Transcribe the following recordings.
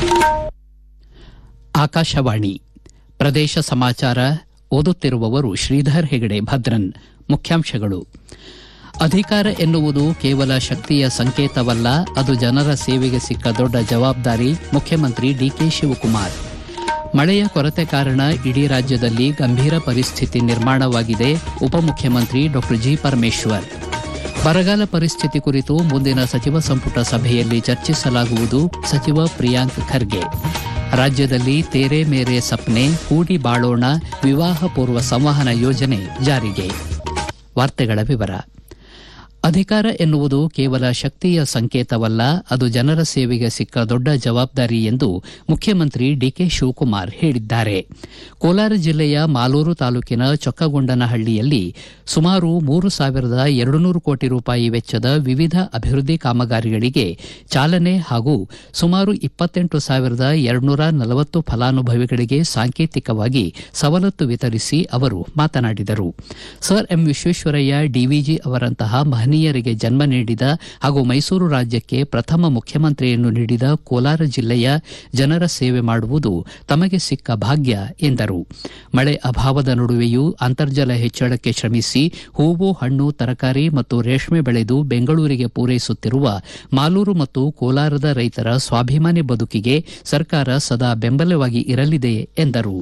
ಆಕಾಶವಾಣಿ ಪ್ರದೇಶ ಸಮಾಚಾರ ಓದುತ್ತಿರುವವರು ಶ್ರೀಧರ್ ಹೆಗಡೆ ಭದ್ರನ್ ಮುಖ್ಯಾಂಶಗಳು ಅಧಿಕಾರ ಎನ್ನುವುದು ಕೇವಲ ಶಕ್ತಿಯ ಸಂಕೇತವಲ್ಲ ಅದು ಜನರ ಸೇವೆಗೆ ಸಿಕ್ಕ ದೊಡ್ಡ ಜವಾಬ್ದಾರಿ ಮುಖ್ಯಮಂತ್ರಿ ಡಿಕೆ ಶಿವಕುಮಾರ್ ಮಳೆಯ ಕೊರತೆ ಕಾರಣ ಇಡೀ ರಾಜ್ಯದಲ್ಲಿ ಗಂಭೀರ ಪರಿಸ್ಥಿತಿ ನಿರ್ಮಾಣವಾಗಿದೆ ಉಪಮುಖ್ಯಮಂತ್ರಿ ಡಾ ಜಿ ಪರಮೇಶ್ವರ್ ಬರಗಾಲ ಪರಿಸ್ಥಿತಿ ಕುರಿತು ಮುಂದಿನ ಸಚಿವ ಸಂಪುಟ ಸಭೆಯಲ್ಲಿ ಚರ್ಚಿಸಲಾಗುವುದು ಸಚಿವ ಪ್ರಿಯಾಂಕ್ ಖರ್ಗೆ ರಾಜ್ಯದಲ್ಲಿ ತೇರೆ ಮೇರೆ ಸಪ್ನೆ ಕೂಡಿ ಬಾಳೋಣ ವಿವಾಹ ಪೂರ್ವ ಸಂವಹನ ಯೋಜನೆ ಜಾರಿಗೆ ವಾರ್ತೆಗಳ ವಿವರ ಅಧಿಕಾರ ಎನ್ನುವುದು ಕೇವಲ ಶಕ್ತಿಯ ಸಂಕೇತವಲ್ಲ ಅದು ಜನರ ಸೇವೆಗೆ ಸಿಕ್ಕ ದೊಡ್ಡ ಜವಾಬ್ದಾರಿ ಎಂದು ಮುಖ್ಯಮಂತ್ರಿ ಡಿಕೆ ಶಿವಕುಮಾರ್ ಹೇಳಿದ್ದಾರೆ ಕೋಲಾರ ಜಿಲ್ಲೆಯ ಮಾಲೂರು ತಾಲೂಕಿನ ಚೊಕ್ಕಗೊಂಡನಹಳ್ಳಿಯಲ್ಲಿ ಸುಮಾರು ಮೂರು ಸಾವಿರದ ಎರಡು ನೂರು ಕೋಟಿ ರೂಪಾಯಿ ವೆಚ್ಚದ ವಿವಿಧ ಅಭಿವೃದ್ಧಿ ಕಾಮಗಾರಿಗಳಿಗೆ ಚಾಲನೆ ಹಾಗೂ ಸುಮಾರು ಇಪ್ಪತ್ತೆಂಟು ಸಾವಿರದ ಎರಡುನೂರ ನಲವತ್ತು ಫಲಾನುಭವಿಗಳಿಗೆ ಸಾಂಕೇತಿಕವಾಗಿ ಸವಲತ್ತು ವಿತರಿಸಿ ಅವರು ಮಾತನಾಡಿದರು ಸರ್ ಎಂ ವಿಶ್ವೇಶ್ವರಯ್ಯ ಡಿವಿಜಿ ಅವರಂತಹ ಮಹನೀಯರಿಗೆ ಜನ್ಮ ನೀಡಿದ ಹಾಗೂ ಮೈಸೂರು ರಾಜ್ಯಕ್ಕೆ ಪ್ರಥಮ ಮುಖ್ಯಮಂತ್ರಿಯನ್ನು ನೀಡಿದ ಕೋಲಾರ ಜಿಲ್ಲೆಯ ಜನರ ಸೇವೆ ಮಾಡುವುದು ತಮಗೆ ಸಿಕ್ಕ ಭಾಗ್ಯ ಎಂದರು ಮಳೆ ಅಭಾವದ ನಡುವೆಯೂ ಅಂತರ್ಜಲ ಹೆಚ್ಚಳಕ್ಕೆ ಶ್ರಮಿಸಿ ಹೂವು ಹಣ್ಣು ತರಕಾರಿ ಮತ್ತು ರೇಷ್ಮೆ ಬೆಳೆದು ಬೆಂಗಳೂರಿಗೆ ಪೂರೈಸುತ್ತಿರುವ ಮಾಲೂರು ಮತ್ತು ಕೋಲಾರದ ರೈತರ ಸ್ವಾಭಿಮಾನಿ ಬದುಕಿಗೆ ಸರ್ಕಾರ ಸದಾ ಬೆಂಬಲವಾಗಿ ಇರಲಿದೆ ಎಂದರು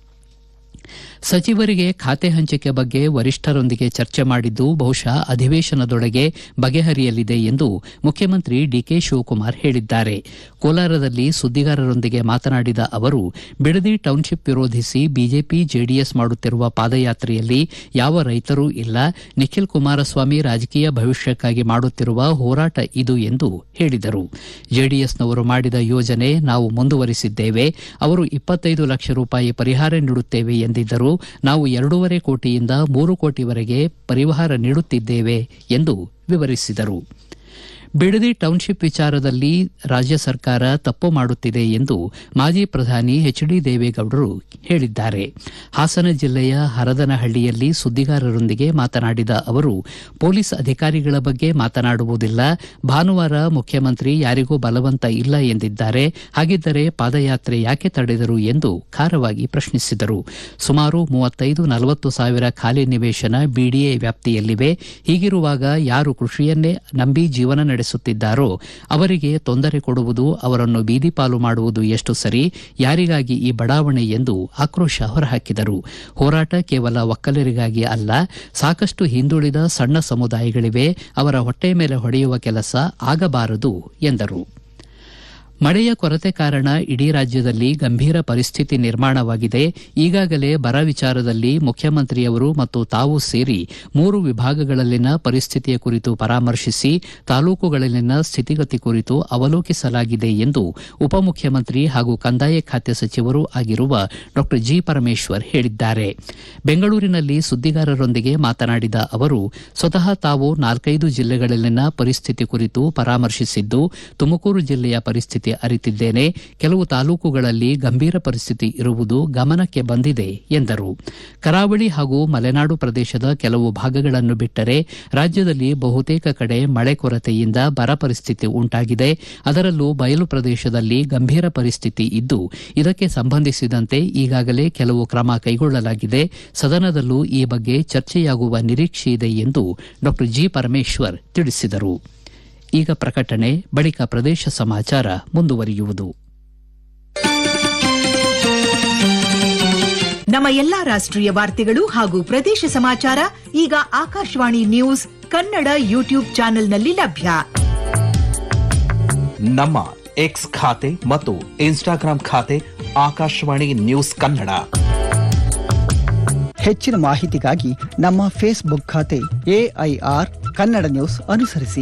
ಸಚಿವರಿಗೆ ಖಾತೆ ಹಂಚಿಕೆ ಬಗ್ಗೆ ವರಿಷ್ಠರೊಂದಿಗೆ ಚರ್ಚೆ ಮಾಡಿದ್ದು ಬಹುಶಃ ಅಧಿವೇಶನದೊಳಗೆ ಬಗೆಹರಿಯಲಿದೆ ಎಂದು ಮುಖ್ಯಮಂತ್ರಿ ಡಿಕೆ ಶಿವಕುಮಾರ್ ಹೇಳಿದ್ದಾರೆ ಕೋಲಾರದಲ್ಲಿ ಸುದ್ದಿಗಾರರೊಂದಿಗೆ ಮಾತನಾಡಿದ ಅವರು ಬಿಡದಿ ಟೌನ್ಶಿಪ್ ವಿರೋಧಿಸಿ ಬಿಜೆಪಿ ಜೆಡಿಎಸ್ ಮಾಡುತ್ತಿರುವ ಪಾದಯಾತ್ರೆಯಲ್ಲಿ ಯಾವ ರೈತರೂ ಇಲ್ಲ ನಿಖಿಲ್ ಕುಮಾರಸ್ವಾಮಿ ರಾಜಕೀಯ ಭವಿಷ್ಯಕ್ಕಾಗಿ ಮಾಡುತ್ತಿರುವ ಹೋರಾಟ ಇದು ಎಂದು ಹೇಳಿದರು ಜೆಡಿಎಸ್ನವರು ಮಾಡಿದ ಯೋಜನೆ ನಾವು ಮುಂದುವರಿಸಿದ್ದೇವೆ ಅವರು ಇಪ್ಪತ್ತೈದು ಲಕ್ಷ ರೂಪಾಯಿ ಪರಿಹಾರ ನೀಡುತ್ತೇವೆ ಎಂದಿದ್ದರು ನಾವು ಎರಡೂವರೆ ಕೋಟಿಯಿಂದ ಮೂರು ಕೋಟಿವರೆಗೆ ಪರಿಹಾರ ನೀಡುತ್ತಿದ್ದೇವೆ ಎಂದು ವಿವರಿಸಿದರು ಬಿಡದಿ ಟೌನ್ಶಿಪ್ ವಿಚಾರದಲ್ಲಿ ರಾಜ್ಯ ಸರ್ಕಾರ ತಪ್ಪು ಮಾಡುತ್ತಿದೆ ಎಂದು ಮಾಜಿ ಪ್ರಧಾನಿ ಎಚ್ ಡಿ ದೇವೇಗೌಡರು ಹೇಳಿದ್ದಾರೆ ಹಾಸನ ಜಿಲ್ಲೆಯ ಹರದನಹಳ್ಳಿಯಲ್ಲಿ ಸುದ್ದಿಗಾರರೊಂದಿಗೆ ಮಾತನಾಡಿದ ಅವರು ಪೊಲೀಸ್ ಅಧಿಕಾರಿಗಳ ಬಗ್ಗೆ ಮಾತನಾಡುವುದಿಲ್ಲ ಭಾನುವಾರ ಮುಖ್ಯಮಂತ್ರಿ ಯಾರಿಗೂ ಬಲವಂತ ಇಲ್ಲ ಎಂದಿದ್ದಾರೆ ಹಾಗಿದ್ದರೆ ಪಾದಯಾತ್ರೆ ಯಾಕೆ ತಡೆದರು ಎಂದು ಖಾರವಾಗಿ ಪ್ರಶ್ನಿಸಿದರು ಸುಮಾರು ಮೂವತ್ತೈದು ನಲವತ್ತು ಸಾವಿರ ಖಾಲಿ ನಿವೇಶನ ಬಿಡಿಎ ವ್ಯಾಪ್ತಿಯಲ್ಲಿವೆ ಹೀಗಿರುವಾಗ ಯಾರು ಕೃಷಿಯನ್ನೇ ನಂಬಿ ಜೀವನ ನಡೆಸುತ್ತಿದ್ದಾರೋ ಅವರಿಗೆ ತೊಂದರೆ ಕೊಡುವುದು ಅವರನ್ನು ಬೀದಿಪಾಲು ಮಾಡುವುದು ಎಷ್ಟು ಸರಿ ಯಾರಿಗಾಗಿ ಈ ಬಡಾವಣೆ ಎಂದು ಆಕ್ರೋಶ ಹೊರಹಾಕಿದರು ಹೋರಾಟ ಕೇವಲ ಒಕ್ಕಲರಿಗಾಗಿ ಅಲ್ಲ ಸಾಕಷ್ಟು ಹಿಂದುಳಿದ ಸಣ್ಣ ಸಮುದಾಯಗಳಿವೆ ಅವರ ಹೊಟ್ಟೆ ಮೇಲೆ ಹೊಡೆಯುವ ಕೆಲಸ ಆಗಬಾರದು ಎಂದರು ಮಳೆಯ ಕೊರತೆ ಕಾರಣ ಇಡೀ ರಾಜ್ಯದಲ್ಲಿ ಗಂಭೀರ ಪರಿಸ್ಥಿತಿ ನಿರ್ಮಾಣವಾಗಿದೆ ಈಗಾಗಲೇ ಬರ ವಿಚಾರದಲ್ಲಿ ಮುಖ್ಯಮಂತ್ರಿಯವರು ಮತ್ತು ತಾವು ಸೇರಿ ಮೂರು ವಿಭಾಗಗಳಲ್ಲಿನ ಪರಿಸ್ಥಿತಿಯ ಕುರಿತು ಪರಾಮರ್ಶಿಸಿ ತಾಲೂಕುಗಳಲ್ಲಿನ ಸ್ಥಿತಿಗತಿ ಕುರಿತು ಅವಲೋಕಿಸಲಾಗಿದೆ ಎಂದು ಉಪಮುಖ್ಯಮಂತ್ರಿ ಹಾಗೂ ಕಂದಾಯ ಖಾತೆ ಸಚಿವರೂ ಆಗಿರುವ ಡಾ ಜಿ ಪರಮೇಶ್ವರ್ ಹೇಳಿದ್ದಾರೆ ಬೆಂಗಳೂರಿನಲ್ಲಿ ಸುದ್ದಿಗಾರರೊಂದಿಗೆ ಮಾತನಾಡಿದ ಅವರು ಸ್ವತಃ ತಾವು ನಾಲ್ಕೈದು ಜಿಲ್ಲೆಗಳಲ್ಲಿನ ಪರಿಸ್ಥಿತಿ ಕುರಿತು ಪರಾಮರ್ಶಿಸಿದ್ದು ತುಮಕೂರು ಜಿಲ್ಲೆಯ ಪರಿಸ್ಥಿತಿ ಅರಿತಿದ್ದೇನೆ ಕೆಲವು ತಾಲೂಕುಗಳಲ್ಲಿ ಗಂಭೀರ ಪರಿಸ್ಥಿತಿ ಇರುವುದು ಗಮನಕ್ಕೆ ಬಂದಿದೆ ಎಂದರು ಕರಾವಳಿ ಹಾಗೂ ಮಲೆನಾಡು ಪ್ರದೇಶದ ಕೆಲವು ಭಾಗಗಳನ್ನು ಬಿಟ್ಟರೆ ರಾಜ್ಯದಲ್ಲಿ ಬಹುತೇಕ ಕಡೆ ಮಳೆ ಕೊರತೆಯಿಂದ ಬರ ಪರಿಸ್ಥಿತಿ ಉಂಟಾಗಿದೆ ಅದರಲ್ಲೂ ಬಯಲು ಪ್ರದೇಶದಲ್ಲಿ ಗಂಭೀರ ಪರಿಸ್ಥಿತಿ ಇದ್ದು ಇದಕ್ಕೆ ಸಂಬಂಧಿಸಿದಂತೆ ಈಗಾಗಲೇ ಕೆಲವು ಕ್ರಮ ಕೈಗೊಳ್ಳಲಾಗಿದೆ ಸದನದಲ್ಲೂ ಈ ಬಗ್ಗೆ ಚರ್ಚೆಯಾಗುವ ನಿರೀಕ್ಷೆಯಿದೆ ಎಂದು ಡಾ ಜಿ ಪರಮೇಶ್ವರ್ ತಿಳಿಸಿದರು ಈಗ ಪ್ರಕಟಣೆ ಬಳಿಕ ಪ್ರದೇಶ ಸಮಾಚಾರ ಮುಂದುವರಿಯುವುದು ನಮ್ಮ ಎಲ್ಲಾ ರಾಷ್ಟ್ರೀಯ ವಾರ್ತೆಗಳು ಹಾಗೂ ಪ್ರದೇಶ ಸಮಾಚಾರ ಈಗ ಆಕಾಶವಾಣಿ ನ್ಯೂಸ್ ಕನ್ನಡ ಯೂಟ್ಯೂಬ್ ಚಾನೆಲ್ನಲ್ಲಿ ಲಭ್ಯ ನಮ್ಮ ಎಕ್ಸ್ ಖಾತೆ ಮತ್ತು ಇನ್ಸ್ಟಾಗ್ರಾಂ ಖಾತೆ ಆಕಾಶವಾಣಿ ನ್ಯೂಸ್ ಕನ್ನಡ ಹೆಚ್ಚಿನ ಮಾಹಿತಿಗಾಗಿ ನಮ್ಮ ಫೇಸ್ಬುಕ್ ಖಾತೆ ಎಐಆರ್ ಕನ್ನಡ ನ್ಯೂಸ್ ಅನುಸರಿಸಿ